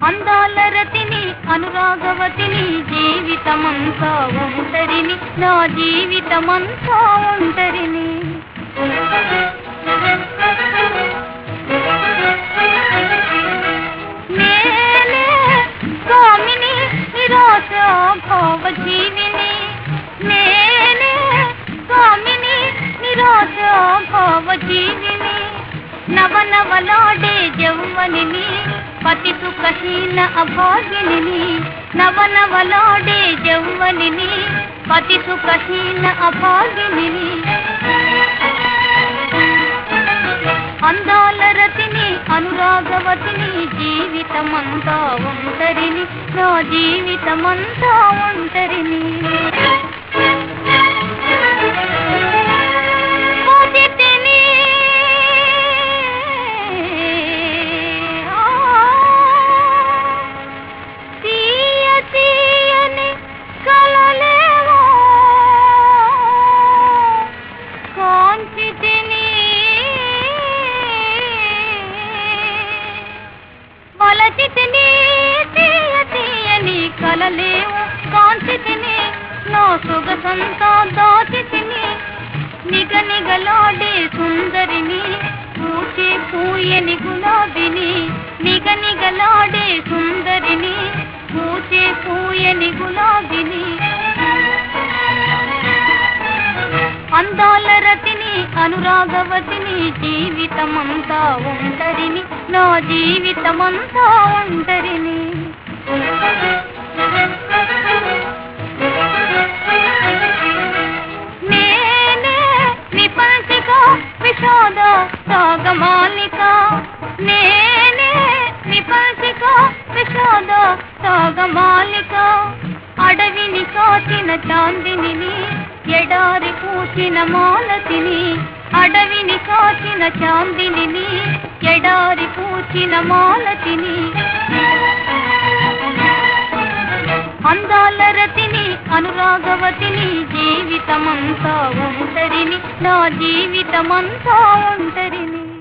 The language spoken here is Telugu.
అందాల రతిని అనురాగవతిని జీవితమంతా ఒంటరిని నా జీవితమంతా ఒంటరిని నేనే స్వామిని నిరాశ భావ జీవిని నేనే స్వామిని నిరాశ భావ జీవిని నవనవలాడే జౌవనిని పతి సుఖహీన అభాగిని నవనవలాడే జౌవనిని పతి సుఖహీన అభాగిని అందాల రతిని అనురాగవతిని జీవితమంతా ఒంటరిని నా జీవితమంతా ఒంటరిని పొదితిని, ఆ, తీయ తీయని కలలేవో కాంచితిని వలచితిని తీయ తీయని కలలేవు కాంచితిని నా సొగసంతా దాచితిని నిగ నిగలాడే సుందరిని పూచే పూయని గులాబిని నిగ నిగలాడే సుందరిని పూచే పూయని గులాబిని అందాల రతిని అనురాగవతిని జీవితమంతా ఒంటరిని నా జీవితమంతా ఒంటరిని నేనే నిపంచిక విషాద సాగమాలిక నేనే నిపంచిక విషాద సాగమాలిక అడవిని కాచిన చాందిని ఎడారి పూచిన మాలతిని అడవిని కాచిన చాందిని ఎడారి పూచిన మాలతిని అందాల రతిని అనురాగవతిని జీవితమంతా ఒంటరిని నా జీవితమంతా ఒంటరిని